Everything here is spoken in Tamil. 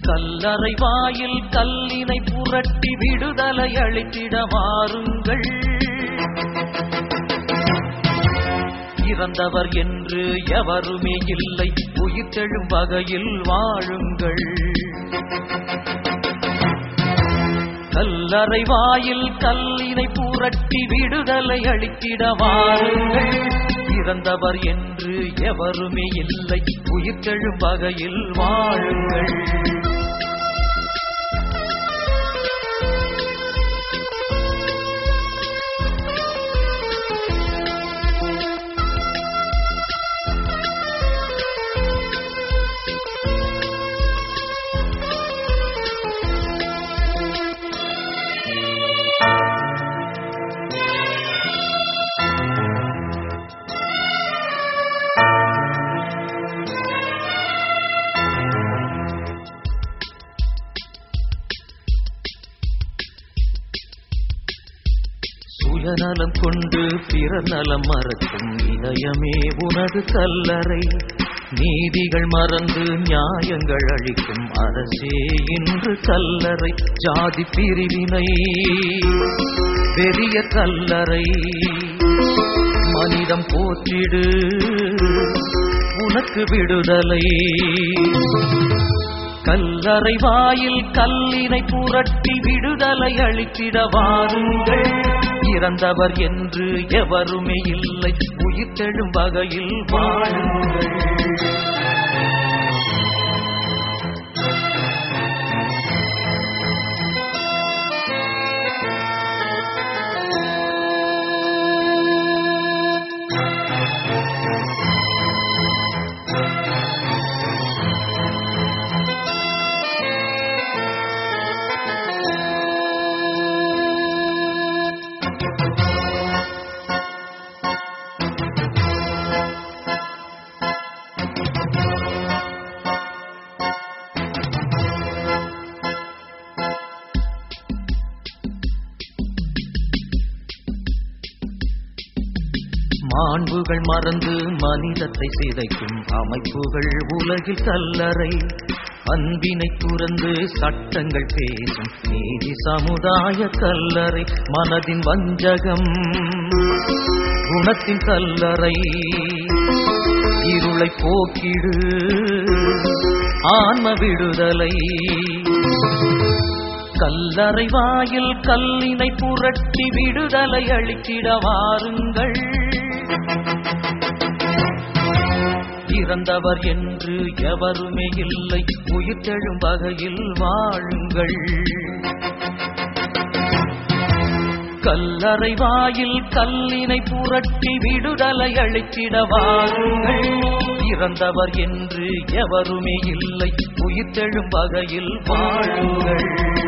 கல்லறை வாயில் கல்லினை புரட்டி விடுதலை அளித்திட வாருங்கள் இறந்தவர் என்று எவருமே இல்லை உயிர்த்தெழும் வகையில் வாழுங்கள் கல்லறை வாயில் கல்லினை புரட்டி விடுதலை அளித்திட வாருங்கள் இறந்தவர் என்று எவருமே இல்லை உயிர்த்தெழும் வகையில் வாழுங்கள் சுயநலம் கொண்டு பிறர் நலம் மறக்கும் இதயமே உனது கல்லறை நீதிகள் மறந்து நியாயங்கள் அளிக்கும் அரசே இன்று கல்லறை ஜாதி பிரிவினை பெரிய கல்லறை மனிதம் போற்றிடு உனக்கு விடுதலை கல்லறை வாயில் கல்லினை புரட்டி விடுதலை அளித்திட வாருங்கள் இறந்தவர் என்று எவருமே இல்லை உயிர்த்தெழும் வகையில் வாழுங்கள் மாண்புகள் மறந்து மனிதத்தை சிதைக்கும் அமைப்புகள் உலகில் கல்லறை அன்பினை துறந்து சட்டங்கள் பேசும் நீதி சமுதாய கல்லறை மனதின் வஞ்சகம் குணத்தின் கல்லறை இருளை போக்கிடு ஆன்ம விடுதலை கல்லறை வாயில் கல்லினை புரட்டி விடுதலை அளித்திட வாருங்கள் இறந்தவர் என்று எவருமே இல்லை உயிர்த்தெழும் வகையில் வாழுங்கள் கல்லறை வாயில் கல்லினை புரட்டி விடுதலை அளித்திட வாருங்கள் இறந்தவர் என்று எவருமே இல்லை உயிர்த்தெழும் வகையில் வாழுங்கள்